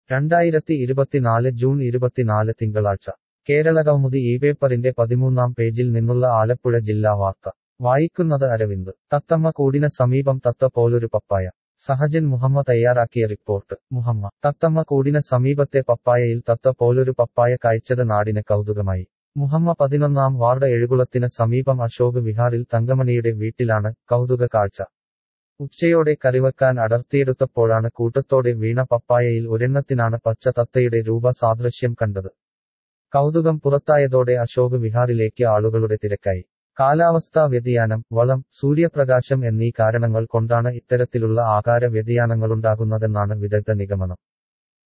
രണ്ടായിരത്തി ഇരുപത്തിനാല് ജൂൺ ഇരുപത്തിനാല് തിങ്കളാഴ്ച കേരളകൗമുദി ഈ പേപ്പറിന്റെ പതിമൂന്നാം പേജിൽ നിന്നുള്ള ആലപ്പുഴ ജില്ലാ വാർത്ത വായിക്കുന്നത് അരവിന്ദ് തത്തമ്മ കൂടിന സമീപം തത്ത പോലൊരു പപ്പായ സഹജൻ മുഹമ്മ തയ്യാറാക്കിയ റിപ്പോർട്ട് മുഹമ്മ തത്തമ്മ കൂടിന സമീപത്തെ പപ്പായയിൽ തത്ത പോലൊരു പപ്പായ കായ്ച്ചത് നാടിന് കൗതുകമായി മുഹമ്മ പതിനൊന്നാം വാർഡ് എഴുകുളത്തിന് സമീപം അശോക് വിഹാറിൽ തങ്കമണിയുടെ വീട്ടിലാണ് കൗതുക കാഴ്ച ഉച്ചയോടെ കറിവെക്കാൻ അടർത്തിയെടുത്തപ്പോഴാണ് കൂട്ടത്തോടെ വീണ പപ്പായയിൽ ഒരെണ്ണത്തിനാണ് പച്ച തത്തയുടെ രൂപ സാദൃശ്യം കണ്ടത് കൗതുകം പുറത്തായതോടെ അശോക് വിഹാറിലേക്ക് ആളുകളുടെ തിരക്കായി കാലാവസ്ഥാ വ്യതിയാനം വളം സൂര്യപ്രകാശം എന്നീ കാരണങ്ങൾ കൊണ്ടാണ് ഇത്തരത്തിലുള്ള ആകാര വ്യതിയാനങ്ങളുണ്ടാകുന്നതെന്നാണ് വിദഗ്ധ നിഗമനം